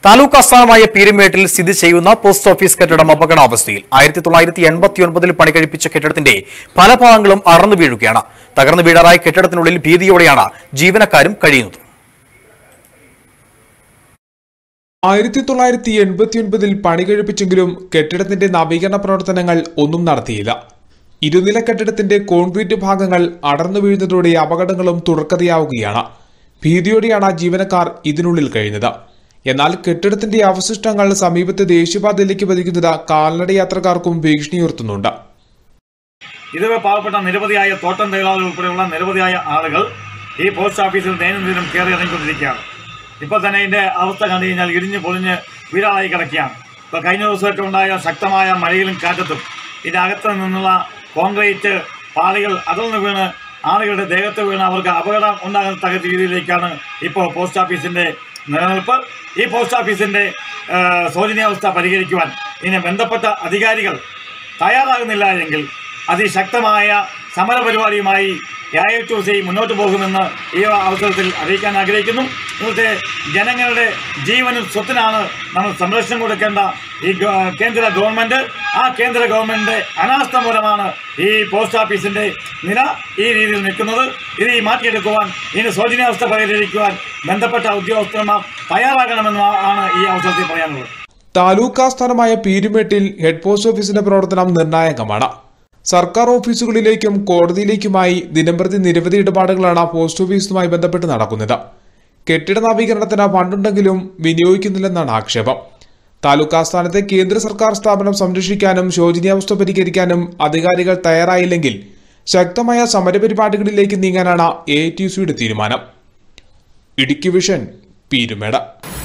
താലൂക്ക് ആസ്ഥാനമായ പീരുമേട്ടിൽ സ്ഥിതി ചെയ്യുന്ന പോസ്റ്റ് ഓഫീസ് കെട്ടിടം അപകടാവസ്ഥയിൽ ആയിരത്തി തൊള്ളായിരത്തി എൺപത്തിയൊൻപതിൽ പണി കഴിപ്പിച്ച കെട്ടിടത്തിന്റെ പല ഭാഗങ്ങളും അറന്നു വീഴുകയാണ് തകർന്നു വീഴാറായ കെട്ടിടത്തിനുള്ളിൽ ഭീതിയോടെയാണ് ജീവനക്കാരും കഴിയുന്നത് ആയിരത്തി തൊള്ളായിരത്തി എൺപത്തിയൊൻപതിൽ പണി കഴിപ്പിച്ചെങ്കിലും കെട്ടിടത്തിന്റെ നവീകരണ പ്രവർത്തനങ്ങൾ ഒന്നും നടത്തിയില്ല ഇരുനില കെട്ടിടത്തിന്റെ കോൺക്രീറ്റ് ഭാഗങ്ങൾ അടർന്നു വീഴുന്നതോടെ അപകടങ്ങളും തുടർക്കഥയാവുകയാണ് ഭീതിയോടെയാണ് ജീവനക്കാർ ഇതിനുള്ളിൽ കഴിയുന്നത് എന്നാൽ കെട്ടിടത്തിന്റെ അവശിഷ്ടങ്ങൾ സമീപത്തെ ദേശീയപാതയിലേക്ക് പതിക്കുന്നത് കാൽനട യാത്രക്കാർക്കും ഭീഷണിയുയർത്തുന്നുണ്ട് ഇതുവരെ പാവപ്പെട്ട നിരവധിയായ തോട്ടം തൊഴിലാളികൾ ഉൾപ്പെടെയുള്ള നിരവധിയായ ആളുകൾ ഈ പോസ്റ്റ് ഓഫീസിൽ ദൈനംദിനം കയറി ഇറങ്ങിക്കൊണ്ടിരിക്കുകയാണ് ഇപ്പോൾ തന്നെ ഇതിൻ്റെ അവസ്ഥ കണ്ടു കഴിഞ്ഞാൽ ഇടിഞ്ഞ് പൊളിഞ്ഞ് വീടായി കിടക്കുകയാണ് ഇപ്പോൾ കഴിഞ്ഞ ദിവസമൊക്കെ ഉണ്ടായ ശക്തമായ മഴയിലും കാറ്റത്തും ഇതിൻ്റെ അകത്ത് നിന്നുള്ള കോൺക്രീറ്റ് പാളികൾ അതിൽ വീണ് ആളുകളുടെ ദേഹത്ത് വീണ് അവർക്ക് അപകടം ഉണ്ടാകുന്ന തകർച്ച രീതിയിലേക്കാണ് ഇപ്പോൾ പോസ്റ്റ് ഓഫീസിൻ്റെ നിലനിൽപ്പ് ഈ പോസ്റ്റ് ഓഫീസിൻ്റെ ഏഹ്, ശോചനീയാവസ്ഥ പരിഹരിക്കുവാൻ ഇതിനെ ബന്ധപ്പെട്ട അധികാരികൾ തയ്യാറാകുന്നില്ല എങ്കിൽ അതിശക്തമായ സമരപരിപാടിയുമായി എ ഐ ടു സി മുന്നോട്ട് പോകുമെന്ന് ഈ അവസരത്തിൽ അറിയിക്കാൻ ആഗ്രഹിക്കുന്നു ഇവിടുത്തെ ജനങ്ങളുടെ ജീവനും സ്വത്തിനാണ് നമ്മൾ സംരക്ഷണം കൊടുക്കേണ്ട ഈ ഗ- കേന്ദ്ര ഗവൺമെൻറ് ആ കേന്ദ്ര ഗവൺമെൻറ്റിൻ്റെ അനാസ്ഥ മൂലമാണ് ഈ പോസ്റ്റ് ഓഫീസിൻ്റെ നില ഈ രീതിയിൽ നിൽക്കുന്നത് ഇത് ഈ മാറ്റിയെടുക്കുവാൻ ഇതിന് ശോചനീയാവസ്ഥ പരിഹരിക്കുവാൻ ബന്ധപ്പെട്ട ഉദ്യോഗസ്ഥന്മാർ തയ്യാറാകണമെന്ന് ആണ് ഈ അവസരത്തിൽ പറയാനുള്ളത് താലൂക്ക് ആസ്ഥാനമായ പീരുമേട്ടിൽ ഹെഡ് പോസ്റ്റ് ഓഫീസിന്റെ പ്രവർത്തനം നിർണായകമാണ് സർക്കാർ ഓഫീസുകളിലേക്കും കോടതിയിലേക്കുമായി ദിനംപ്രതി നിരവധി ഇടപാടുകളാണ് പോസ്റ്റ് ഓഫീസുമായി ബന്ധപ്പെട്ട് നടക്കുന്നത് കെട്ടിട നവീകരണത്തിന് ഫണ്ടുണ്ടെങ്കിലും വിനിയോഗിക്കുന്നില്ലെന്നാണ് ആക്ഷേപം താലൂക്ക് ആസ്ഥാനത്തെ കേന്ദ്ര സർക്കാർ സ്ഥാപനം സംരക്ഷിക്കാനും ശോചനീയാവസ്ഥ പരിഹരിക്കാനും അധികാരികൾ തയ്യാറായില്ലെങ്കിൽ ശക്തമായ സമരപരിപാടികളിലേക്ക് നീങ്ങാനാണ് എ ടി സിയുടെ തീരുമാനം ഇടുക്കി വിഷൻ പീരുമേട്